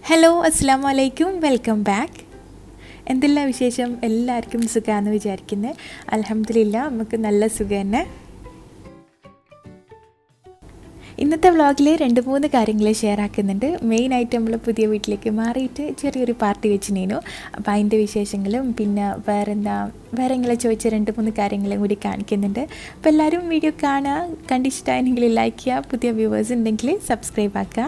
hello അസ്സാം വലൈക്കും welcome back എന്തെല്ലാം വിശേഷം എല്ലാവർക്കും സുഖമാണെന്ന് വിചാരിക്കുന്നത് അലഹമില്ല നമുക്ക് നല്ല സുഖം തന്നെ ഇന്നത്തെ വ്ളോഗിൽ രണ്ട് മൂന്ന് കാര്യങ്ങൾ ഷെയർ ആക്കുന്നുണ്ട് മെയിനായിട്ട് നമ്മൾ പുതിയ വീട്ടിലേക്ക് മാറിയിട്ട് ചെറിയൊരു പാർട്ടി വെച്ചിനേനു അപ്പോൾ അതിൻ്റെ വിശേഷങ്ങളും പിന്നെ വേറെന്താ വേറെ എങ്ങനെ ചോദിച്ച രണ്ട് മൂന്ന് കാര്യങ്ങളും കൂടി കാണിക്കുന്നുണ്ട് അപ്പോൾ എല്ലാവരും വീഡിയോ കാണുക കണ്ടിഷ്ടമായെങ്കിൽ ലൈക്ക് ചെയ്യുക പുതിയ വ്യൂവേഴ്സ് ഉണ്ടെങ്കിൽ സബ്സ്ക്രൈബ് ആക്കുക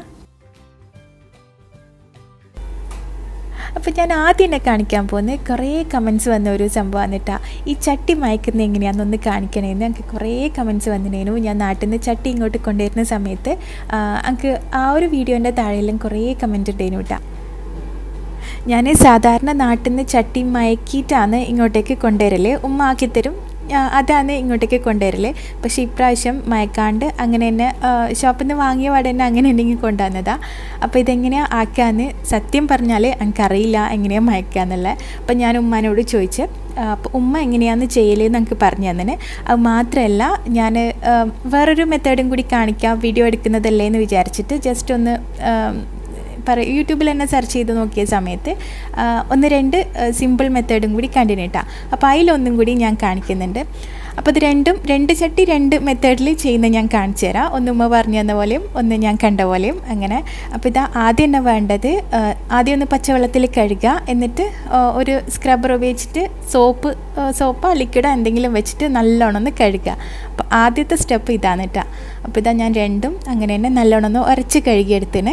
അപ്പോൾ ഞാൻ ആദ്യം എന്നെ കാണിക്കാൻ പോകുന്നത് കുറേ കമൻസ് വന്ന ഒരു സംഭവം എന്നിട്ടാ ഈ ചട്ടി മയക്കുന്നത് എങ്ങനെയാണെന്നൊന്ന് കാണിക്കണേന്ന് എനിക്ക് കുറേ കമൻസ് വന്നിനേനു ഞാൻ നാട്ടിൽ നിന്ന് ചട്ടി ഇങ്ങോട്ട് കൊണ്ടുവരുന്ന സമയത്ത് എനിക്ക് ആ ഒരു വീഡിയോൻ്റെ താഴെയെല്ലാം കുറേ കമൻറ്റ് ഉണ്ടായിരുന്നു കേട്ടോ ഞാൻ സാധാരണ നാട്ടിൽ നിന്ന് ചട്ടി മയക്കിയിട്ടാണ് ഇങ്ങോട്ടേക്ക് കൊണ്ടുവരൽ ഉമ്മ ആക്കിത്തരും അതാണ് ഇങ്ങോട്ടേക്ക് കൊണ്ടുവരല് പക്ഷേ ഇപ്രാവശ്യം മയക്കാണ്ട് അങ്ങനെ തന്നെ ഷോപ്പിൽ നിന്ന് വാങ്ങിയ പാടെ തന്നെ അങ്ങനെ ഉണ്ടെങ്കിൽ കൊണ്ടുവന്നതാണ് അപ്പോൾ ഇതെങ്ങനെയാണ് ആക്കാന്ന് സത്യം പറഞ്ഞാൽ എനിക്കറിയില്ല എങ്ങനെയാണ് മയക്കാന്നുള്ളത് അപ്പം ഞാൻ ഉമ്മാനോട് ചോദിച്ച് അപ്പോൾ ഉമ്മ എങ്ങനെയാണെന്ന് ചെയ്യലെന്ന് എനിക്ക് പറഞ്ഞു തന്നെ അത് മാത്രമല്ല ഞാൻ വേറൊരു മെത്തേഡും കൂടി കാണിക്കാം വീഡിയോ എടുക്കുന്നതല്ലേ എന്ന് വിചാരിച്ചിട്ട് ജസ്റ്റ് ഒന്ന് പറ യൂട്യൂബിൽ തന്നെ സെർച്ച് ചെയ്ത് നോക്കിയ സമയത്ത് ഒന്ന് രണ്ട് സിമ്പിൾ മെത്തേഡും കൂടി കണ്ടിന്യൂട്ടാ അപ്പോൾ അതിലൊന്നും കൂടി ഞാൻ കാണിക്കുന്നുണ്ട് അപ്പോൾ ഇത് രണ്ടും രണ്ട് ചട്ടി രണ്ട് മെത്തേഡിൽ ചെയ്യുന്ന ഞാൻ കാണിച്ചു തരാം ഒന്ന് ഉമ്മ പറഞ്ഞു തന്ന പോലെയും ഒന്ന് ഞാൻ കണ്ട പോലെയും അങ്ങനെ അപ്പോൾ ഇതാ ആദ്യം തന്നെ വേണ്ടത് ആദ്യം ഒന്ന് പച്ചവെള്ളത്തിൽ കഴുകുക എന്നിട്ട് ഒരു സ്ക്രബ്ബർ ഉപയോഗിച്ചിട്ട് സോപ്പ് സോപ്പോ ലിക്വിഡോ എന്തെങ്കിലും വെച്ചിട്ട് നല്ലോണം ഒന്ന് കഴുകുക അപ്പോൾ ആദ്യത്തെ സ്റ്റെപ്പ് ഇതാണ് കേട്ടോ അപ്പോൾ ഇതാ ഞാൻ രണ്ടും അങ്ങനെ തന്നെ നല്ലോണം ഒന്ന് ഉരച്ച് കഴുകിയെടുത്തിന്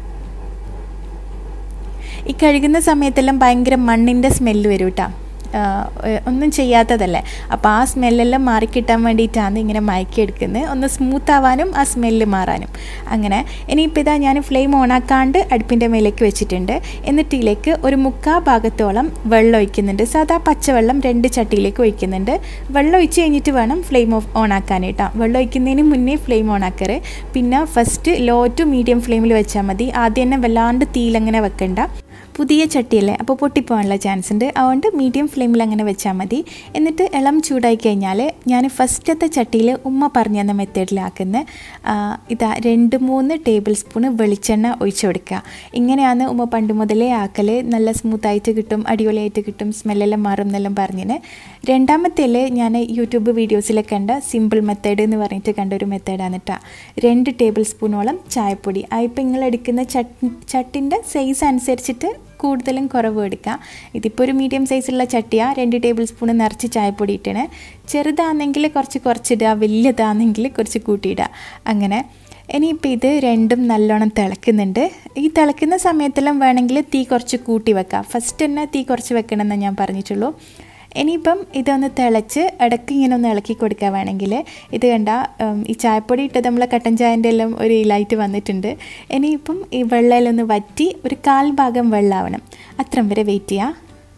ഈ കഴുകുന്ന സമയത്തെല്ലാം ഭയങ്കര മണ്ണിൻ്റെ സ്മെല്ല് വരും കേട്ടോ ഒന്നും ചെയ്യാത്തതല്ലേ അപ്പോൾ ആ സ്മെല്ലെല്ലാം മാറിക്കിട്ടാൻ വേണ്ടിയിട്ടാണ് ഇങ്ങനെ മയക്കിയെടുക്കുന്നത് ഒന്ന് സ്മൂത്ത് ആവാനും ആ സ്മെല്ല് മാറാനും അങ്ങനെ ഇനിയിപ്പോൾ ഇതാ ഞാൻ ഫ്ലെയിം ഓണാക്കാണ്ട് അടുപ്പിൻ്റെ മേലേക്ക് വെച്ചിട്ടുണ്ട് എന്നിട്ട് ഇതിലേക്ക് ഒരു മുക്കാ ഭാഗത്തോളം വെള്ളം ഒഴിക്കുന്നുണ്ട് സാധാ പച്ചവെള്ളം രണ്ട് ചട്ടിയിലേക്ക് ഒഴിക്കുന്നുണ്ട് വെള്ളം ഒഴിച്ച് കഴിഞ്ഞിട്ട് വേണം ഫ്ലെയിം ഓഫ് ഓൺ ആക്കാനായിട്ടാണ് വെള്ളം ഒഴിക്കുന്നതിന് മുന്നേ ഫ്ലെയിം ഓൺ ആക്കറ് പിന്നെ ഫസ്റ്റ് ലോ ടു മീഡിയം ഫ്ലെയിമിൽ വെച്ചാൽ മതി ആദ്യം തന്നെ വല്ലാണ്ട് തീയിലങ്ങനെ വെക്കണ്ട പുതിയ ചട്ടിയല്ലേ അപ്പോൾ പൊട്ടിപ്പോകാനുള്ള ചാൻസ് ഉണ്ട് അതുകൊണ്ട് മീഡിയം ഫ്ലെയിമിൽ അങ്ങനെ വെച്ചാൽ മതി എന്നിട്ട് ഇളം ചൂടായി കഴിഞ്ഞാൽ ഞാൻ ഫസ്റ്റത്തെ ചട്ടിയിൽ ഉമ്മ പറഞ്ഞു തന്ന മെത്തേഡിലാക്കുന്ന ഇതാ രണ്ട് മൂന്ന് ടേബിൾ സ്പൂണ് വെളിച്ചെണ്ണ ഒഴിച്ചു കൊടുക്കുക ഇങ്ങനെയാണ് ഉമ്മ പണ്ട് മുതലേ ആക്കൽ നല്ല സ്മൂത്തായിട്ട് കിട്ടും അടിപൊളിയായിട്ട് കിട്ടും സ്മെല്ലെല്ലാം മാറും എന്നെല്ലാം പറഞ്ഞിന് രണ്ടാമത്തേൽ ഞാൻ യൂട്യൂബ് വീഡിയോസിൽ കണ്ട സിമ്പിൾ മെത്തേഡ് എന്ന് പറഞ്ഞിട്ട് കണ്ട ഒരു മെത്തേഡാണ് കേട്ടോ രണ്ട് ടേബിൾ സ്പൂണോളം ചായപ്പൊടി അതിപ്പോൾ നിങ്ങൾ എടുക്കുന്ന ചട്ട് ചട്ടിൻ്റെ സൈസ് അനുസരിച്ചിട്ട് കൂടുതലും കുറവ് എടുക്കുക ഇതിപ്പോൾ ഒരു മീഡിയം സൈസുള്ള ചട്ടിയാണ് രണ്ട് ടേബിൾ സ്പൂൺ നിറച്ച് ചായപ്പൊടി ഇട്ടണേ ചെറുതാണെങ്കിൽ കുറച്ച് കുറച്ചിടുക വലിയതാണെങ്കിൽ കുറച്ച് കൂട്ടിയിടുക അങ്ങനെ ഇനിയിപ്പോൾ ഇത് രണ്ടും നല്ലോണം തിളക്കുന്നുണ്ട് ഈ തിളക്കുന്ന സമയത്തെല്ലാം വേണമെങ്കിൽ തീ കുറച്ച് കൂട്ടി വെക്കാം ഫസ്റ്റ് തന്നെ തീ കുറച്ച് വെക്കണമെന്ന് ഞാൻ പറഞ്ഞിട്ടുള്ളൂ ഇനിയിപ്പം ഇതൊന്ന് തിളച്ച് ഇടയ്ക്ക് ഇങ്ങനെ ഒന്ന് ഇളക്കി കൊടുക്കുക വേണമെങ്കിൽ ഇത് കണ്ട ഈ ചായപ്പൊടി ഇട്ടത് നമ്മൾ കട്ടൻ ചായൻ്റെ എല്ലാം ഒരു ഇലായിട്ട് വന്നിട്ടുണ്ട് ഇനിയിപ്പം ഈ വെള്ളമെല്ലാം ഒന്ന് വറ്റി ഒരു കാൽ ഭാഗം വെള്ളമാവണം അത്രയും വരെ വെയിറ്റ് ചെയ്യാം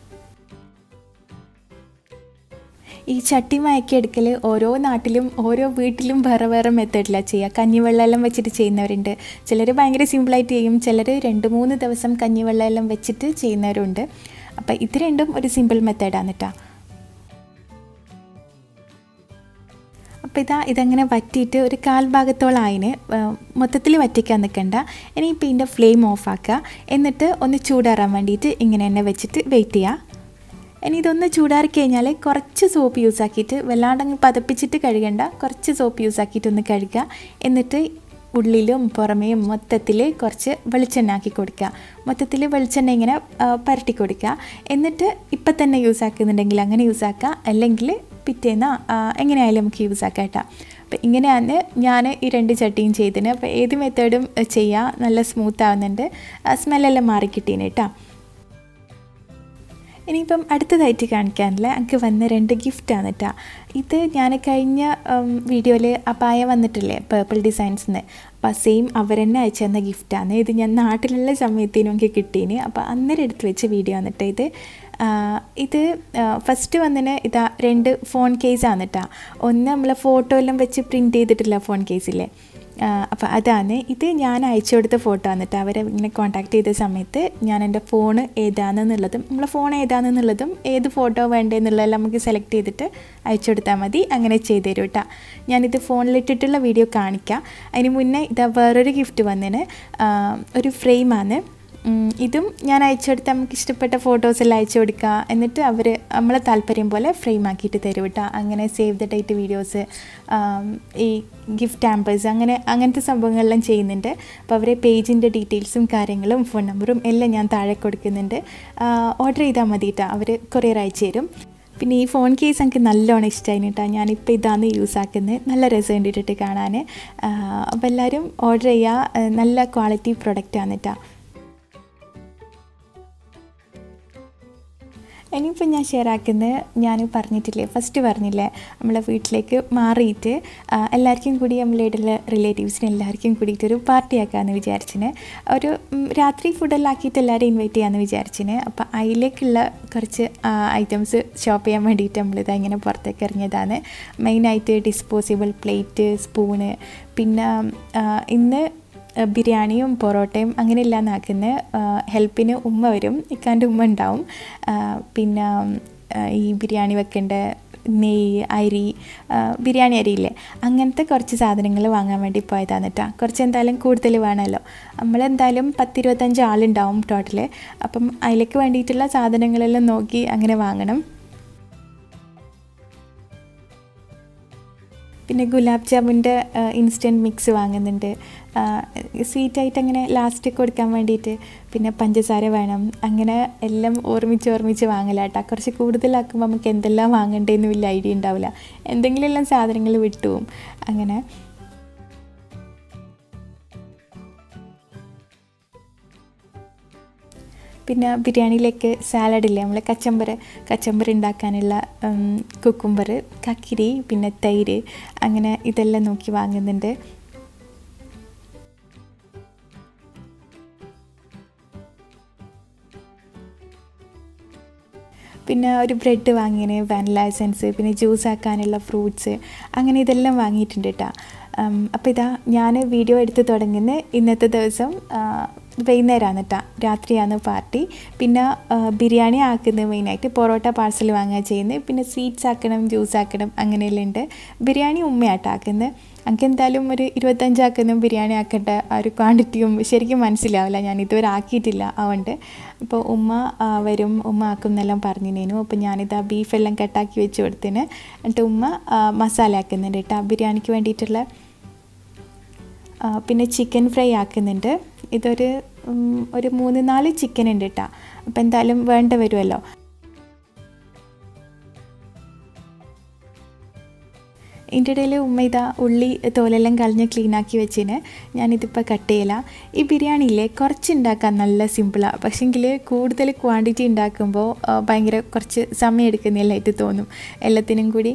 ഈ ചട്ടി മയക്കി എടുക്കൽ ഓരോ നാട്ടിലും ഓരോ വീട്ടിലും വേറെ വേറെ മെത്തേഡിലാണ് ചെയ്യുക കഞ്ഞിവെള്ളമെല്ലാം വെച്ചിട്ട് ചെയ്യുന്നവരുണ്ട് ചിലർ ഭയങ്കര സിമ്പിളായിട്ട് ചെയ്യും ചിലർ രണ്ട് മൂന്ന് ദിവസം കഞ്ഞിവെള്ളമെല്ലാം വെച്ചിട്ട് ചെയ്യുന്നവരുണ്ട് അപ്പോൾ ഇത് രണ്ടും ഒരു സിമ്പിൾ മെത്തേഡാണ് കേട്ടോ അപ്പോൾ ഇതാ ഇതങ്ങനെ വറ്റിയിട്ട് ഒരു കാൽ ഭാഗത്തോളം അതിന് മൊത്തത്തിൽ വറ്റിക്കാൻ നിൽക്കണ്ട ഇനിയിപ്പോൾ ഇതിൻ്റെ ഫ്ലെയിം ഓഫാക്കുക എന്നിട്ട് ഒന്ന് ചൂടാറാൻ വേണ്ടിയിട്ട് ഇങ്ങനെ തന്നെ വെച്ചിട്ട് വെയിറ്റ് ചെയ്യുക ഇനി ഇതൊന്ന് ചൂടാറി കഴിഞ്ഞാൽ കുറച്ച് സോപ്പ് യൂസ് ആക്കിയിട്ട് വല്ലാണ്ടങ്ങ് പതപ്പിച്ചിട്ട് കഴുകണ്ട കുറച്ച് സോപ്പ് യൂസ് ആക്കിയിട്ട് ഒന്ന് കഴുകുക എന്നിട്ട് ഉള്ളിലും പുറമേയും മൊത്തത്തിൽ കുറച്ച് വെളിച്ചെണ്ണ ആക്കി കൊടുക്കുക മൊത്തത്തിൽ വെളിച്ചെണ്ണ ഇങ്ങനെ പരട്ടി കൊടുക്കുക എന്നിട്ട് ഇപ്പം തന്നെ യൂസ് ആക്കുന്നുണ്ടെങ്കിൽ അങ്ങനെ യൂസ് ആക്കുക അല്ലെങ്കിൽ പിറ്റേന്ന് എങ്ങനെയായാലും നമുക്ക് യൂസ് ആക്കാം കേട്ടോ അപ്പോൾ ഇങ്ങനെയാണ് ഞാൻ ഈ രണ്ട് ചട്ടിയും ചെയ്തതിന് അപ്പോൾ ഏത് മെത്തേഡും ചെയ്യുക നല്ല സ്മൂത്ത് ആവുന്നുണ്ട് സ്മെല്ലെല്ലാം മാറിക്കിട്ടീന് കേട്ടോ ഇനിയിപ്പം അടുത്തതായിട്ട് കാണിക്കാനില്ല എനിക്ക് വന്ന രണ്ട് ഗിഫ്റ്റാണ് കേട്ടോ ഇത് ഞാൻ കഴിഞ്ഞ വീഡിയോയിൽ അപായ വന്നിട്ടില്ലേ പേർപ്പിൾ ഡിസൈൻസിന് അപ്പോൾ സെയിം അവർ തന്നെ അയച്ചു തന്ന ഗിഫ്റ്റാണ് ഇത് ഞാൻ നാട്ടിലുള്ള സമയത്തേനും എനിക്ക് കിട്ടീന് അപ്പോൾ അന്നേരം എടുത്ത് വെച്ച വീഡിയോ വന്നിട്ട് ഇത് ഇത് ഫസ്റ്റ് വന്നതിന് ഇതാ രണ്ട് ഫോൺ കേസാണ് കേട്ടോ ഒന്ന് നമ്മൾ ഫോട്ടോ എല്ലാം വെച്ച് പ്രിൻറ്റ് ചെയ്തിട്ടില്ല ഫോൺ കേസില്ലേ അപ്പോൾ അതാണ് ഇത് ഞാൻ അയച്ചു കൊടുത്ത ഫോട്ടോ വന്നിട്ട് അവരെ ഇങ്ങനെ കോൺടാക്ട് ചെയ്ത സമയത്ത് ഞാൻ എൻ്റെ ഫോൺ ഏതാണെന്നുള്ളതും നമ്മളെ ഫോൺ ഏതാണെന്നുള്ളതും ഏത് ഫോട്ടോ വേണ്ടതെന്നുള്ളതെല്ലാം നമുക്ക് സെലക്ട് ചെയ്തിട്ട് അയച്ചു കൊടുത്താൽ മതി അങ്ങനെ ചെയ്തു തരും കേട്ടോ ഞാനിത് ഫോണിലിട്ടിട്ടുള്ള വീഡിയോ കാണിക്കാം അതിന് മുന്നേ ഇതാ വേറൊരു ഗിഫ്റ്റ് വന്നതിന് ഒരു ഫ്രെയിമാണ് ഉം, ഇതും ഞാൻ അയച്ചു കൊടുത്താൽ നമുക്ക് ഇഷ്ടപ്പെട്ട ഫോട്ടോസ് എല്ലാം അയച്ചു കൊടുക്കുക എന്നിട്ട് അവർ നമ്മളെ താല്പര്യം പോലെ ഫ്രെയിം ആക്കിയിട്ട് തരും കേട്ടോ അങ്ങനെ സേവ് ദ ഡേറ്റ് വീഡിയോസ് ഈ ഗിഫ്റ്റ് ആമ്പേഴ്സ് അങ്ങനെ അങ്ങനത്തെ സംഭവങ്ങളെല്ലാം ചെയ്യുന്നുണ്ട് അപ്പോൾ അവരെ പേജിൻ്റെ ഡീറ്റെയിൽസും കാര്യങ്ങളും ഫോൺ നമ്പറും എല്ലാം ഞാൻ താഴെ കൊടുക്കുന്നുണ്ട് ഓർഡർ ചെയ്താൽ മതി കേട്ടോ അവർ കൊറിയർ അയച്ചു തരും പിന്നെ ഈ ഫോൺ കേസ് എനിക്ക് നല്ലോണം ഇഷ്ടമായി കേട്ടോ ഞാനിപ്പോൾ ഇതാണ് യൂസ് ആക്കുന്നത് നല്ല രസമുണ്ട് ഇട്ടിട്ട് കാണാൻ അപ്പോൾ എല്ലാവരും ഓർഡർ ചെയ്യുക ആ, നല്ല ക്വാളിറ്റി പ്രൊഡക്റ്റാണ് കേട്ടോ ഇനിയിപ്പോൾ ഞാൻ ഷെയർ ആക്കുന്നത് ഞാൻ പറഞ്ഞിട്ടില്ലേ ഫസ്റ്റ് പറഞ്ഞില്ലേ നമ്മളെ വീട്ടിലേക്ക് മാറിയിട്ട് ആ, എല്ലാവർക്കും കൂടി നമ്മളുടെ റിലേറ്റീവ്സിന് എല്ലാവർക്കും കൂടിയിട്ട് ഒരു പാർട്ടി ആക്കാമെന്ന് വിചാരിച്ചിന് ഒരു ഉം, രാത്രി ഫുഡെല്ലാം ആക്കിയിട്ട് എല്ലാവരും ഇൻവൈറ്റ് ചെയ്യാമെന്ന് വിചാരിച്ചിന് അപ്പോൾ അതിലേക്കുള്ള കുറച്ച് ഐറ്റംസ് ഷോപ്പ് ചെയ്യാൻ വേണ്ടിയിട്ട് നമ്മളിത് ഇങ്ങനെ പുറത്തേക്ക് ഇറങ്ങിയതാണ് മെയിനായിട്ട് ഡിസ്പോസിബിൾ പ്ലേറ്റ് സ്പൂണ് പിന്നെ ആ, ഇന്ന് ഏഹ് ബിരിയാണിയും പൊറോട്ടയും അങ്ങനെ എല്ലാം ആക്കുന്നത് ഹെൽപ്പിന് ഉമ്മ വരും ഇക്കാൻ്റെ ഉമ്മ ഉണ്ടാവും ആഹ് പിന്നെ ആഹ് ഈ ബിരിയാണി വെക്കേണ്ട നെയ്യ് അരി ആഹ് ബിരിയാണി അരിയില്ലേ അങ്ങനത്തെ കുറച്ച് സാധനങ്ങൾ വാങ്ങാൻ വേണ്ടി പോയതാണ് കേട്ടോ കുറച്ച് എന്തായാലും കൂടുതൽ വേണമല്ലോ നമ്മളെന്തായാലും പത്തിരുപത്തഞ്ച് ആളുണ്ടാവും ടോട്ടൽ അപ്പം അതിലേക്ക് വേണ്ടിയിട്ടുള്ള സാധനങ്ങളെല്ലാം നോക്കി അങ്ങനെ വാങ്ങണം പിന്നെ ഗുലാബ് ജാമുൻ്റെ ഇൻസ്റ്റൻറ്റ് മിക്സ് വാങ്ങുന്നുണ്ട് സ്വീറ്റായിട്ട് അങ്ങനെ ലാസ്റ്റ് കൊടുക്കാൻ വേണ്ടിയിട്ട് പിന്നെ പഞ്ചസാര വേണം അങ്ങനെ എല്ലാം ഓർമ്മിച്ച് ഓർമ്മിച്ച് വാങ്ങലാട്ടാ കുറച്ച് കൂടുതലാക്കുമ്പോൾ നമുക്ക് എന്തെല്ലാം വാങ്ങണ്ടേന്ന് വലിയ ഐഡിയ ഉണ്ടാവില്ല എന്തെങ്കിലും എല്ലാം സാധനങ്ങൾ വിട്ടുപോകും അങ്ങനെ പിന്നെ ബിരിയാണിയിലേക്ക് സാലഡില്ലേ നമ്മൾ കച്ചമ്പർ കച്ചമ്പർ ഉണ്ടാക്കാനുള്ള കുക്കുംബർ കക്കിരി പിന്നെ തൈര് അങ്ങനെ ഇതെല്ലാം നോക്കി വാങ്ങുന്നുണ്ട് പിന്നെ ഒരു ബ്രെഡ് വാങ്ങിയതിന് വാനില എസൻസ് പിന്നെ ജ്യൂസ് ആക്കാനുള്ള ഫ്രൂട്ട്സ് അങ്ങനെ ഇതെല്ലാം വാങ്ങിയിട്ടുണ്ട് കേട്ടോ അപ്പോൾ ഇതാ ഞാൻ വീഡിയോ എടുത്ത് തുടങ്ങുന്ന ഇന്നത്തെ ദിവസം ആ, വൈകുന്നേരമാണ് കേട്ടോ രാത്രിയാണ് പാർട്ടി പിന്നെ ആ, ബിരിയാണി ആക്കുന്നത് മെയിനായിട്ട് പൊറോട്ട പാഴ്സൽ വാങ്ങുക ചെയ്യുന്നത് പിന്നെ സ്വീറ്റ്സ് ആക്കണം ജ്യൂസ് ആക്കണം അങ്ങനെയെല്ലാം ഉണ്ട് ബിരിയാണി ഉമ്മയാട്ടോ ആക്കുന്നത് എനിക്ക് എന്തായാലും ഒരു ഇരുപത്തഞ്ചാക്കുന്ന ബിരിയാണി ആക്കേണ്ട ആ ഒരു ക്വാണ്ടിറ്റിയും ശരിക്കും മനസ്സിലാവില്ല ഞാൻ ഇതുവരെ ആക്കിയിട്ടില്ല അതുകൊണ്ട് അപ്പോൾ ഉമ്മ ആ, വരും ഉമ്മ ആക്കും എന്നെല്ലാം പറഞ്ഞിനേനു അപ്പോൾ ഞാനിതാ ബീഫെല്ലാം കട്ടാക്കി വെച്ച് കൊടുത്തിന് എന്നിട്ട് ഉമ്മ ആ, മസാല ആക്കുന്നുണ്ട് കേട്ടോ ബിരിയാണിക്ക് വേണ്ടിയിട്ടുള്ള ആ, പിന്നെ ചിക്കൻ ഫ്രൈ ആക്കുന്നുണ്ട് ഇതൊരു ഉം, ഒരു മൂന്ന് നാല് ചിക്കൻ ഉണ്ട് കേട്ടോ അപ്പോൾ എന്തായാലും വേണ്ട വരുമല്ലോ ഇതിൻ്റെ ഇടയിൽ ഉമ്മ ഇതാ ഉള്ളി തോലെല്ലാം കളഞ്ഞ് ക്ലീനാക്കി വെച്ചിന് ഞാനിതിപ്പോൾ കട്ട് ചെയ്യല ഈ ബിരിയാണിയിലെ കുറച്ച് ഉണ്ടാക്കാൻ നല്ല സിമ്പിളാണ് പക്ഷേങ്കിൽ കൂടുതൽ ക്വാണ്ടിറ്റി ഉണ്ടാക്കുമ്പോൾ ആ, ഭയങ്കര കുറച്ച് സമയം എടുക്കുന്നില്ലായിട്ട് തോന്നും എല്ലാത്തിനും കൂടി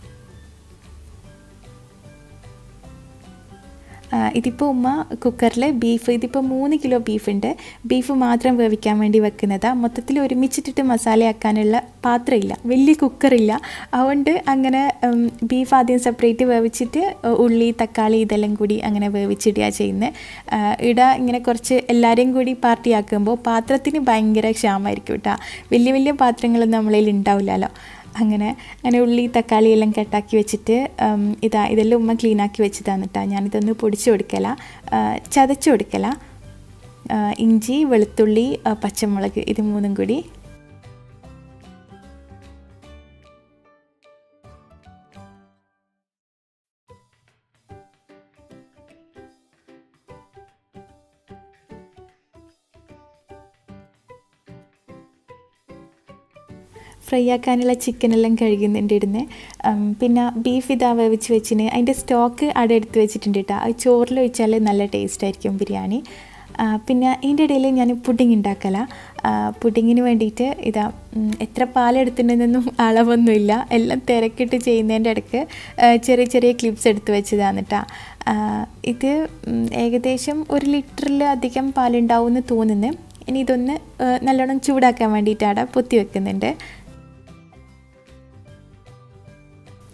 ആ, ഇതിപ്പോൾ ഉമ്മ കുക്കറിൽ ബീഫ് ഇതിപ്പോൾ മൂന്ന് കിലോ ബീഫുണ്ട് ബീഫ് മാത്രം വേവിക്കാൻ വേണ്ടി വെക്കുന്നതാണ് മൊത്തത്തിൽ ഒരുമിച്ചിട്ടിട്ട് മസാലയാക്കാനുള്ള പാത്രമില്ല വലിയ കുക്കറില്ല അതുകൊണ്ട് അങ്ങനെ ഉം, ബീഫ് ആദ്യം സെപ്പറേറ്റ് വേവിച്ചിട്ട് ഉള്ളി തക്കാളി ഇതെല്ലാം കൂടി അങ്ങനെ വേവിച്ചിടുക ചെയ്യുന്നത് ഇട ഇങ്ങനെ കുറച്ച് എല്ലാവരെയും കൂടി പാർട്ടി ആക്കുമ്പോൾ പാത്രത്തിന് ഭയങ്കര ക്ഷാമമായിരിക്കും കേട്ടോ വലിയ വലിയ പാത്രങ്ങളൊന്നും നമ്മളതിൽ ഉണ്ടാവില്ലല്ലോ അങ്ങനെ അങ്ങനെ ഉള്ളി തക്കാളി എല്ലാം കട്ടാക്കി വെച്ചിട്ട് ഉം, ഇതാ ഇതെല്ലാം ഉമ്മ ക്ലീൻ ആക്കി വെച്ചതാണ് കേട്ടോ ഞാനിതൊന്ന് പൊടിച്ചു കൊടുക്കല ആ, ചതച്ചു കൊടുക്കല ആ, ഇഞ്ചി വെളുത്തുള്ളി ആ, പച്ചമുളക് ഇത് മൂന്നും കൂടി ഫ്രൈ ആക്കാനുള്ള ചിക്കനെല്ലാം കഴുകുന്നുണ്ട് ഇടുന്ന് പിന്നെ ബീഫ് ഇതാ വേവിച്ച് വെച്ചിന് അതിൻ്റെ സ്റ്റോക്ക് അവിടെ എടുത്ത് വെച്ചിട്ടുണ്ട് കേട്ടോ അത് ചോറിൽ ഒഴിച്ചാൽ നല്ല ടേസ്റ്റ് ആയിരിക്കും ബിരിയാണി ആ, പിന്നെ ഇതിൻ്റെ ഇടയിൽ ഞാൻ പുഡിങ് ഉണ്ടാക്കല പുഡിങ്ങിന് വേണ്ടിയിട്ട് ഇതാ ഉം, എത്ര പാലെടുത്തിട്ടുണ്ടെന്നൊന്നും അളവൊന്നുമില്ല എല്ലാം തിരക്കിട്ട് ചെയ്യുന്നതിൻ്റെ ഇടയ്ക്ക് ആ, ചെറിയ ചെറിയ ക്ലിപ്സ് എടുത്ത് വെച്ചതാണ് കേട്ടോ ഇത് ഉം, ഏകദേശം ഒരു ലിറ്ററിൽ അധികം പാലുണ്ടാവും എന്ന് തോന്നുന്നു ഇനി ഇതൊന്ന് ആ, നല്ലോണം ചൂടാക്കാൻ വേണ്ടിയിട്ടാണ് പൊത്തി വെക്കുന്നുണ്ട്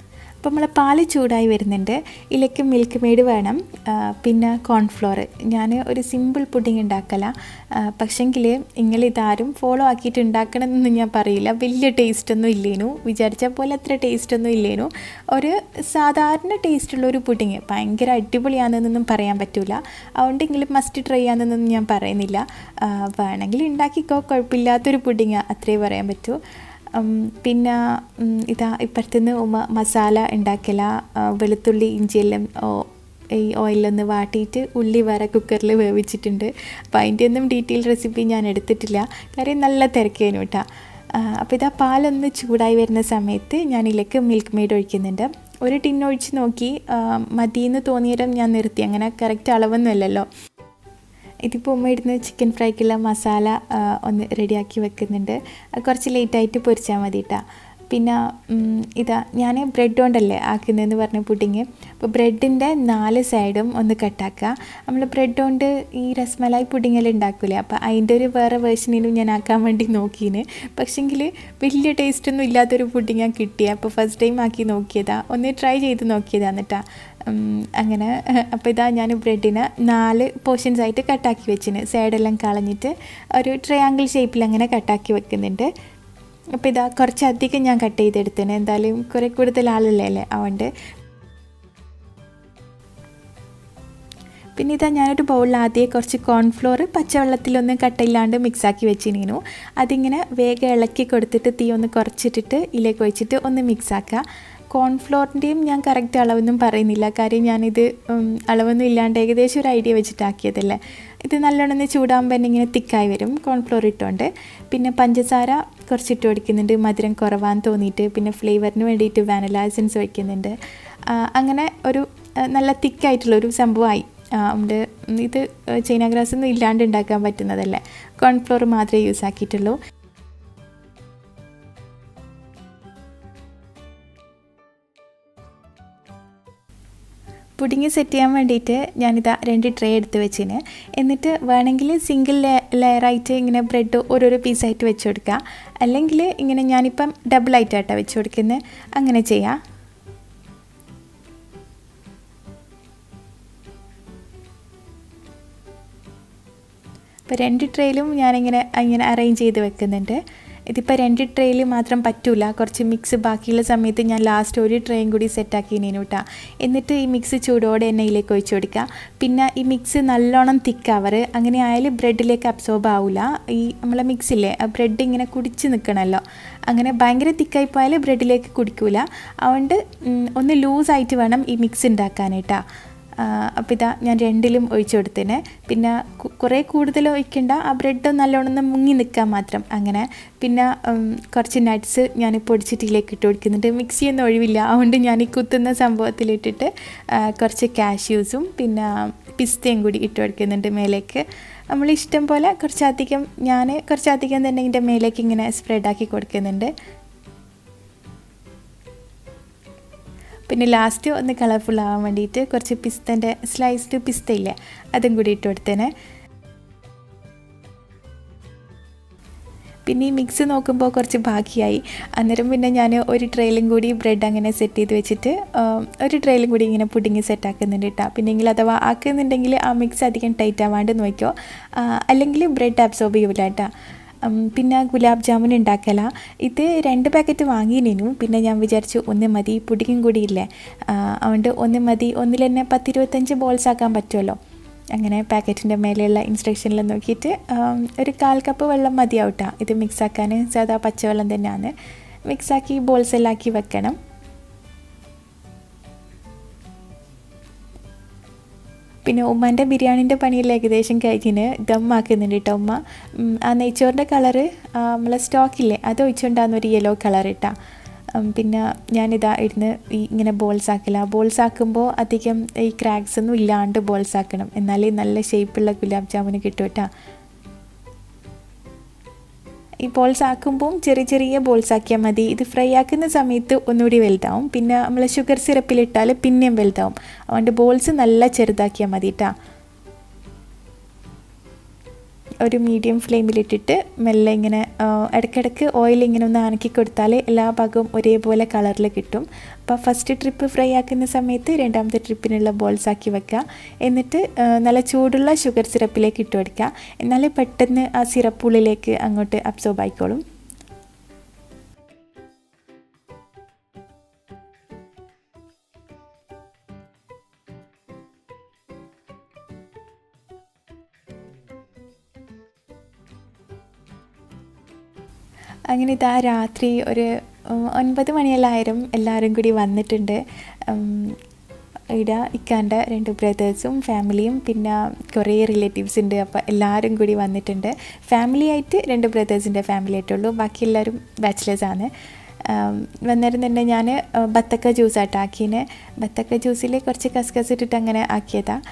അപ്പോൾ നമ്മളെ പാല് ചൂടായി വരുന്നുണ്ട് ഇതിലേക്ക് മിൽക്ക് മെയ്ഡ് വേണം ആ, പിന്നെ കോൺഫ്ലോർ ഞാൻ ഒരു സിമ്പിൾ പുഡിങ് ഉണ്ടാക്കല പക്ഷെങ്കിൽ നിങ്ങൾ ഇതാരും ഫോളോ ആക്കിയിട്ട് ഉണ്ടാക്കണമെന്നൊന്നും ഞാൻ പറയില്ല വലിയ ടേസ്റ്റൊന്നും ഇല്ലേനു വിചാരിച്ച പോലെ അത്ര ടേസ്റ്റൊന്നും ഇല്ലേനു ഒരു സാധാരണ ടേസ്റ്റുള്ള ഒരു പുഡിങ് ഭയങ്കര അടിപൊളിയാണെന്നൊന്നും പറയാൻ പറ്റില്ല അതുകൊണ്ടെങ്കിലും മസ്റ്റ് ട്രൈ ആണെന്നൊന്നും ഞാൻ പറയുന്നില്ല ആ, വേണമെങ്കിൽ ഉണ്ടാക്കിക്കോ കുഴപ്പമില്ലാത്തൊരു പുഡിങ് അത്രേ പറയാൻ പറ്റൂ ഉം, പിന്നെ ഉം, ഇതാ ഇപ്പുറത്തുനിന്ന് ഉമ്മ മസാല ഉണ്ടാക്കല ആ, വെളുത്തുള്ളി ഇഞ്ചിയെല്ലാം ഓ- ഈ ഓയിലൊന്ന് വാട്ടിയിട്ട് ഉള്ളി വേറെ കുക്കറിൽ വേവിച്ചിട്ടുണ്ട് അപ്പോൾ അതിൻ്റെ ഒന്നും ഡീറ്റെയിൽ റെസിപ്പി ഞാൻ എടുത്തിട്ടില്ല കാര്യം നല്ല തിരക്കേനു കേട്ടോ അപ്പോൾ ഇതാ പാലൊന്ന് ചൂടായി വരുന്ന സമയത്ത് ഞാൻ ഇതിലേക്ക് മിൽക്ക് മെയ്ഡ് ഒഴിക്കുന്നുണ്ട് ഒരു ടിന്നൊഴിച്ച് നോക്കി ആ, മതിയെന്ന് തോന്നിയേരം ഞാൻ നിർത്തി അങ്ങനെ കറക്റ്റ് അളവൊന്നുമല്ലല്ലോ ഇതിപ്പോൾ ഉമ്മ ഇടുന്ന ചിക്കൻ ഫ്രൈക്കുള്ള മസാല ആ, ഒന്ന് റെഡിയാക്കി വെക്കുന്നുണ്ട് അത് കുറച്ച് ലേറ്റായിട്ട് പൊരിച്ചാൽ മതി കേട്ടോ പിന്നെ ഉം, ഇതാ ഞാൻ ബ്രെഡ് കൊണ്ടല്ലേ ആക്കുന്നതെന്ന് പറഞ്ഞ പുഡിങ് അപ്പോൾ ബ്രെഡിൻ്റെ നാല് സൈഡും ഒന്ന് കട്ടാക്കുക നമ്മൾ ബ്രെഡ് കൊണ്ട് ഈ രസ്മലായി പുഡിങ്ങെല്ലാം ഉണ്ടാക്കൂലേ അപ്പോൾ അതിൻ്റെ ഒരു വേറെ വേർഷനിലും ഞാൻ ആക്കാൻ വേണ്ടി നോക്കീന് പക്ഷെങ്കിൽ വലിയ ടേസ്റ്റൊന്നും ഇല്ലാത്തൊരു പുഡിങ്ങാണ് കിട്ടിയത് അപ്പോൾ ഫസ്റ്റ് ടൈം ആക്കി നോക്കിയതാ ഒന്ന് ട്രൈ ചെയ്ത് നോക്കിയതാണ് എന്നിട്ടാ ഉം, അങ്ങനെ അപ്പോൾ ഇതാ ഞാൻ ബ്രെഡിന് നാല് പോർഷൻസ് ആയിട്ട് കട്ടാക്കി വെച്ചിന് സൈഡെല്ലാം കളഞ്ഞിട്ട് ഒരു ട്രയാങ്കിൾ ഷേപ്പിൽ അങ്ങനെ കട്ടാക്കി വെക്കുന്നുണ്ട് അപ്പോൾ ഇതാ കുറച്ചധികം ഞാൻ കട്ട് ചെയ്തെടുത്തേനെ എന്തായാലും കുറേ കൂടുതൽ ആളല്ലേ അല്ലേ അതുകൊണ്ട് പിന്നെ ഇതാ ഞാനൊരു ബൗളിൽ ആദ്യം കുറച്ച് കോൺഫ്ലോർ പച്ചവെള്ളത്തിലൊന്നും കട്ടയില്ലാണ്ട് മിക്സാക്കി വെച്ചിരുന്നു അതിങ്ങനെ വേഗം ഇളക്കി കൊടുത്തിട്ട് തീ ഒന്ന് കുറച്ചിട്ടിട്ട് ഇതിലേക്ക് ഒഴിച്ചിട്ട് ഒന്ന് മിക്സാക്കുക കോൺഫ്ലോറിൻ്റെയും ഞാൻ കറക്റ്റ് അളവൊന്നും പറയുന്നില്ല കാര്യം ഞാനിത് ഉം, അളവൊന്നും ഇല്ലാണ്ട് ഏകദേശം ഒരു ഐഡിയ വെച്ചിട്ടാക്കിയതല്ലേ ഇത് നല്ലോണം ഒന്ന് ചൂടാകുമ്പോൾ തന്നെ ഇങ്ങനെ തിക്കായി വരും കോൺഫ്ലോർ ഇട്ടുകൊണ്ട് പിന്നെ പഞ്ചസാര കുറച്ചിട്ട് കൊടുക്കുന്നുണ്ട് മധുരം കുറവാന്ന് തോന്നിയിട്ട് പിന്നെ ഫ്ലേവറിന് വേണ്ടിയിട്ട് വാനില എസൻസ് വയ്ക്കുന്നുണ്ട് ആ, അങ്ങനെ ഒരു ആ, നല്ല തിക്കായിട്ടുള്ള ഒരു സംഭവമായി ആ, നമ്മുടെ ഇത് ചൈന ഗ്രാസ് ഒന്നും ഇല്ലാണ്ട് ഉണ്ടാക്കാൻ പറ്റുന്നതല്ലേ കോൺഫ്ലോർ മാത്രമേ യൂസ് ആക്കിയിട്ടുള്ളൂ പുഡിങ് സെറ്റ് ചെയ്യാൻ വേണ്ടിയിട്ട് ഞാനിതാ രണ്ട് ട്രേ എടുത്ത് വെച്ചിന് എന്നിട്ട് വേണമെങ്കിൽ സിംഗിൾ ലെയറായിട്ട് ഇങ്ങനെ ബ്രെഡ് ഓരോരോ പീസായിട്ട് വെച്ച് കൊടുക്കുക അല്ലെങ്കിൽ ഇങ്ങനെ ഞാനിപ്പം ഡബിൾ ആയിട്ടാട്ടോ വെച്ച് കൊടുക്കുന്നത് അങ്ങനെ ചെയ്യാം അപ്പോൾ രണ്ട് ട്രേയിലും ഞാനിങ്ങനെ ഇങ്ങനെ അറേഞ്ച് ചെയ്ത് വെക്കുന്നുണ്ട് ഇതിപ്പോൾ രണ്ട് ട്രേയിൽ മാത്രം പറ്റൂല കുറച്ച് മിക്സ് ബാക്കിയുള്ള സമയത്ത് ഞാൻ ലാസ്റ്റ് ഒരു ട്രേയും കൂടി സെറ്റാക്കി കേട്ടോ എന്നിട്ട് ഈ മിക്സ് ചൂടോടെ എണ്ണയിലേക്ക് ഒഴിച്ചു കൊടുക്കുക പിന്നെ ഈ മിക്സ് നല്ലോണം തിക്കാവറ് അങ്ങനെ ആയാലും ബ്രെഡിലേക്ക് അബ്സോർബ് ആവില്ല ഈ നമ്മളെ മിക്സില്ലേ ആ ബ്രെഡ് ഇങ്ങനെ കുടിച്ച് നിൽക്കണമല്ലോ അങ്ങനെ ഭയങ്കര തിക്കായി പോയാൽ ബ്രെഡിലേക്ക് കുടിക്കൂല അതുകൊണ്ട് ഉം, ഒന്ന് ലൂസായിട്ട് വേണം ഈ മിക്സ് ഉണ്ടാക്കാനായിട്ടാ അപ്പോൾ ഇതാ ഞാൻ രണ്ടിലും ഒഴിച്ചു കൊടുത്തേനെ പിന്നെ കു- കുറേ കൂടുതൽ ഒഴിക്കണ്ട ആ ബ്രെഡ് നല്ലോണം ഒന്ന് മുങ്ങി നിൽക്കാൻ മാത്രം അങ്ങനെ പിന്നെ ഉം, കുറച്ച് നട്ട്സ് ഞാൻ പൊടിച്ചിട്ട് ഇതിലേക്ക് ഇട്ട് കൊടുക്കുന്നുണ്ട് മിക്സി ഒന്നും ഒഴിവില്ല അതുകൊണ്ട് ഞാൻ ഈ കുത്തുന്ന സംഭവത്തിലിട്ടിട്ട് ആ, കുറച്ച് കാഷ്യൂസും പിന്നെ പിസ്തയും കൂടി ഇട്ട് കൊടുക്കുന്നുണ്ട് മേലേക്ക് നമ്മൾ ഇഷ്ടം പോലെ കുറച്ചധികം ഞാൻ കുറച്ചധികം തന്നെ ഇതിൻ്റെ മേലേക്ക് ഇങ്ങനെ സ്പ്രെഡാക്കി കൊടുക്കുന്നുണ്ട് പിന്നെ ലാസ്റ്റ് ഒന്ന് കളർഫുൾ ആവാൻ വേണ്ടിയിട്ട് കുറച്ച് പിസ്തൻ്റെ സ്ലൈസ്ഡ് പിസ്ത ഇല്ലേ അതും കൂടി ഇട്ട് കൊടുത്തേനെ പിന്നെ ഈ മിക്സ് നോക്കുമ്പോൾ കുറച്ച് ബാക്കിയായി അന്നേരം പിന്നെ ഞാൻ ഒരു ട്രെയിലും കൂടി ബ്രെഡ് അങ്ങനെ സെറ്റ് ചെയ്ത് വെച്ചിട്ട് ആം, ഒരു ട്രെയിലും കൂടി ഇങ്ങനെ പുഡിങ് സെറ്റ് ആക്കുന്നുണ്ട് കേട്ടോ പിന്നെങ്കിൽ അഥവാ ആക്കുന്നുണ്ടെങ്കിൽ ആ മിക്സ് അധികം ടൈറ്റ് ആവാണ്ട് നോക്കിയോ ആ, അല്ലെങ്കിൽ ബ്രെഡ് അബ്സോർബ് ചെയ്യൂല കേട്ടോ ഉം, പിന്നെ ഗുലാബ് ജാമുൻ ഉണ്ടാക്കല ഇത് രണ്ട് പാക്കറ്റ് വാങ്ങിയിരുന്നു പിന്നെ ഞാൻ വിചാരിച്ചു ഒന്ന് മതി പുഡിങ്ങും കൂടി ഇല്ലേ ആ, അതുകൊണ്ട് ഒന്ന് മതി ഒന്നിൽ തന്നെ പത്തിരുപത്തഞ്ച് ബോൾസ് ആക്കാൻ പറ്റുമല്ലോ അങ്ങനെ പാക്കറ്റിൻ്റെ മേലെയുള്ള ഇൻസ്ട്രക്ഷനിൽ നോക്കിയിട്ട് ആം, ഒരു കാൽ കപ്പ് വെള്ളം മതിയാവും ട്ടോ ഇത് മിക്സാക്കാൻ സാധാ പച്ചവെള്ളം തന്നെയാണ് മിക്സാക്കി ബോൾസ് എല്ലാം ആക്കി വെക്കണം പിന്നെ ഉമ്മാൻ്റെ ബിരിയാണീൻ്റെ പണിയെല്ലാം ഏകദേശം കഴിഞ്ഞിന് ദമ്മാക്കുന്നുണ്ട് കേട്ടോ ഉമ്മ ഉം, ആ നെയ്ച്ചോറിൻ്റെ കളറ് നമ്മളെ സ്റ്റോക്കില്ലേ അത് ഒഴിച്ചുകൊണ്ടാകുന്ന ഒരു യെല്ലോ കളർ ഇട്ടാ ഉം, പിന്നെ ഞാനിതാ ഇരുന്ന് ഈ ഇങ്ങനെ ബോൾസ് ആക്കില്ല ബോൾസ് ആക്കുമ്പോൾ അധികം ഈ ക്രാക്സ് ഒന്നും ഇല്ലാണ്ട് ബോൾസ് ആക്കണം എന്നാലേ നല്ല ഷേപ്പുള്ള ഗുലാബ് ജാമുന് കിട്ടും കേട്ടോ ഈ ബോൾസ് ആക്കുമ്പോൾ ചെറിയ ചെറിയ ബോൾസ് ആക്കിയാൽ മതി ഇത് ഫ്രൈ ആക്കുന്ന സമയത്ത് ഒന്നുകൂടി വലുതാവും പിന്നെ നമ്മൾ ഷുഗർ സിറപ്പിലിട്ടാൽ പിന്നെയും വലുതാവും അതുകൊണ്ട് ബോൾസ് നല്ല ചെറുതാക്കിയാൽ മതി കേട്ടോ ഒരു മീഡിയം ഫ്ലെയിമിലിട്ടിട്ട് മെല്ലെ ഇങ്ങനെ ആ, ഇടയ്ക്കിടയ്ക്ക് ഓയിൽ ഇങ്ങനെ ഒന്ന് അനക്കി കൊടുത്താൽ എല്ലാ ഭാഗവും ഒരേപോലെ കളറിൽ കിട്ടും അപ്പോൾ ഫസ്റ്റ് ട്രിപ്പ് ഫ്രൈ ആക്കുന്ന സമയത്ത് രണ്ടാമത്തെ ട്രിപ്പിനുള്ള ബോൾസ് ആക്കി വെക്കുക എന്നിട്ട് ആ, നല്ല ചൂടുള്ള ഷുഗർ സിറപ്പിലേക്ക് ഇട്ട് കൊടുക്കുക എന്നാലേ പെട്ടെന്ന് ആ സിറപ്പ് ഉള്ളിലേക്ക് അങ്ങോട്ട് അബ്സോർബ് ആയിക്കോളും അങ്ങനെ ഇതാ രാത്രി ഒരു ഉം, ഒൻപത് മണിയെല്ലായിരം എല്ലാവരും കൂടി വന്നിട്ടുണ്ട് ഉം, ഇവിടെ ഇക്കാൻ്റെ രണ്ട് ബ്രദേഴ്സും ഫാമിലിയും പിന്നെ കുറേ റിലേറ്റീവ്സ് ഉണ്ട് അപ്പോൾ എല്ലാവരും കൂടി വന്നിട്ടുണ്ട് ഫാമിലി ആയിട്ട് രണ്ട് ബ്രദേഴ്സിൻ്റെ ഫാമിലി ആയിട്ടുള്ളൂ ബാക്കി എല്ലാവരും ബാച്ചിലേഴ്സാണ് വന്നേരം തന്നെ ഞാൻ ബത്തക്ക ജ്യൂസ് ആട്ടോ ആക്കീന് ബത്തക്ക ജ്യൂസിൽ കുറച്ച് കസ്കസ് ഇട്ടിട്ട് അങ്ങനെ ആക്കിയതാണ്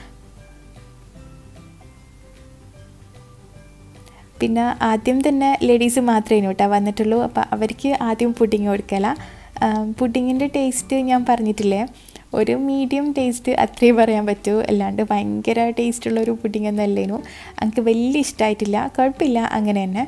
പിന്നെ ആദ്യം തന്നെ ലേഡീസ് മാത്രമേ കേട്ടോ വന്നിട്ടുള്ളൂ അപ്പോൾ അവർക്ക് ആദ്യം പുഡിങ് കൊടുക്കല പുഡിങ്ങിൻ്റെ ടേസ്റ്റ് ഞാൻ പറഞ്ഞിട്ടില്ലേ ഒരു മീഡിയം ടേസ്റ്റ് അത്രയും പറയാൻ പറ്റൂ അല്ലാണ്ട് ഭയങ്കര ടേസ്റ്റുള്ള ഒരു പുഡിംഗ് ഒന്നും അല്ലേനു എനിക്ക് വലിയ ഇഷ്ടമായിട്ടില്ല കുഴപ്പമില്ല അങ്ങനെ തന്നെ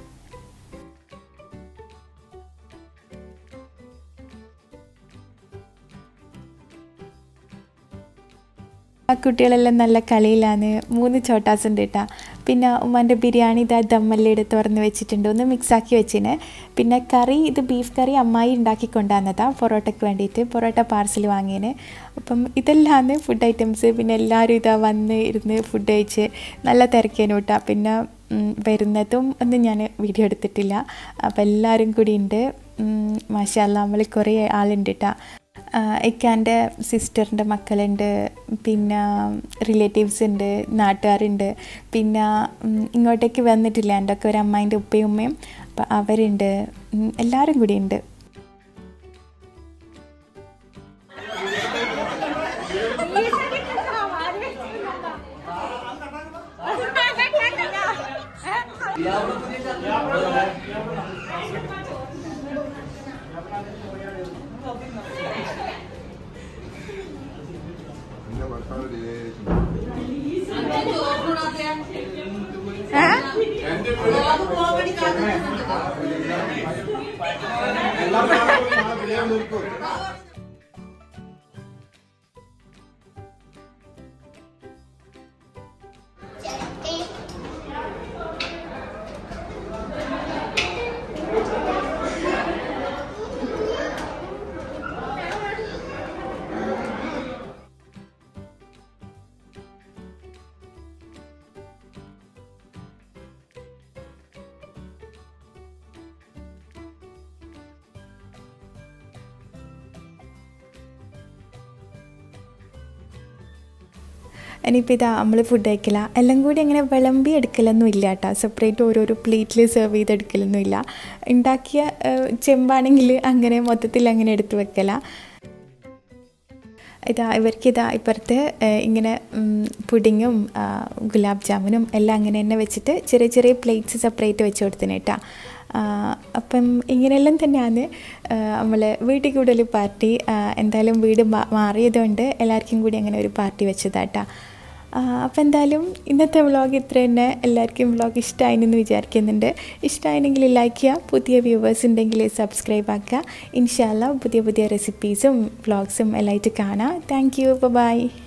ആ കുട്ടികളെല്ലാം നല്ല കളിയിലാണ് മൂന്ന് ചോട്ടാസ് ഉണ്ട് കേട്ടോ പിന്നെ ഉമ്മാൻ്റെ ബിരിയാണി ഇതാ ദമ്മല്ലിയുടെ തുറന്ന് വെച്ചിട്ടുണ്ട് ഒന്ന് മിക്സാക്കി വെച്ചിന് പിന്നെ കറി ഇത് ബീഫ് കറി അമ്മായി ഉണ്ടാക്കി കൊണ്ടുവന്നതാണ് പൊറോട്ടയ്ക്ക് വേണ്ടിയിട്ട് പൊറോട്ട പാർസൽ വാങ്ങിയതിന് അപ്പം ഇതെല്ലാമാണ് ഫുഡ് ഐറ്റംസ് പിന്നെ എല്ലാവരും ഇതാ വന്ന് ഇരുന്ന് ഫുഡ് കഴിച്ച് നല്ല തിരക്കേനു കേട്ടോ പിന്നെ ഉം, വരുന്നതും ഒന്നും ഞാൻ വീഡിയോ എടുത്തിട്ടില്ല അപ്പം എല്ലാവരും കൂടി ഉണ്ട് മാഷാല്ല നമ്മൾ കുറേ ആളുണ്ട് കേട്ടോ ഇക്കാൻ്റെ സിസ്റ്ററിൻ്റെ മക്കളുണ്ട് പിന്നെ റിലേറ്റീവ്സ് ഉണ്ട് നാട്ടുകാരുണ്ട് പിന്നെ ഉം, ഇങ്ങോട്ടേക്ക് വന്നിട്ടില്ല എൻ്റെ ഒക്കെ ഒരു അമ്മായിൻ്റെ ഉപ്പയും ഉമ്മയും അപ്പം അവരുണ്ട് ഉം, എല്ലാവരും കൂടി ഉണ്ട് ഇനിയിപ്പോൾ ഇതാ നമ്മൾ ഫുഡ് കഴിക്കില്ല എല്ലാം കൂടി അങ്ങനെ വിളമ്പി എടുക്കലൊന്നും ഇല്ല കേട്ടോ സെപ്പറേറ്റ് ഓരോരോ പ്ലേറ്റിൽ സെർവ് ചെയ്തെടുക്കലൊന്നും ഇല്ല ഉണ്ടാക്കിയ ഏഹ്, ചെമ്പാണെങ്കിൽ അങ്ങനെ മൊത്തത്തിൽ അങ്ങനെ എടുത്ത് വെക്കല ഇതാ ഇവർക്കിതാ ഇപ്പുറത്ത് ഏഹ്, ഇങ്ങനെ ഉം, പുഡിങ്ങും ആ, ഗുലാബ് ജാമുനും എല്ലാം അങ്ങനെ തന്നെ വെച്ചിട്ട് ചെറിയ ചെറിയ പ്ലേറ്റ്സ് സെപ്പറേറ്റ് വെച്ച് കൊടുത്തിന് കേട്ടോ ആ, അപ്പം ഇങ്ങനെയെല്ലാം തന്നെയാണ് നമ്മൾ വീട്ടിൽ കൂടുതൽ പാർട്ടി ആ, എന്തായാലും വീട് മാ- മാറിയതുകൊണ്ട് എല്ലാവർക്കും കൂടി അങ്ങനെ ഒരു പാർട്ടി വെച്ചതാട്ടാ അപ്പോൾ എന്തായാലും ഇന്നത്തെ വ്ളോഗ് ഇത്ര തന്നെ എല്ലാവർക്കും വ്ളോഗ് ഇഷ്ടമായിന്ന് വിചാരിക്കുന്നുണ്ട് ഇഷ്ടമായിരുന്നെങ്കിൽ ലൈക്ക് ചെയ്യുക പുതിയ വ്യൂവേഴ്സ് ഉണ്ടെങ്കിൽ സബ്സ്ക്രൈബ് ആക്കുക ഇൻഷാല്ല പുതിയ പുതിയ റെസിപ്പീസും വ്ളോഗ്സും എല്ലാമായിട്ട് കാണാം താങ്ക് യു ബൈ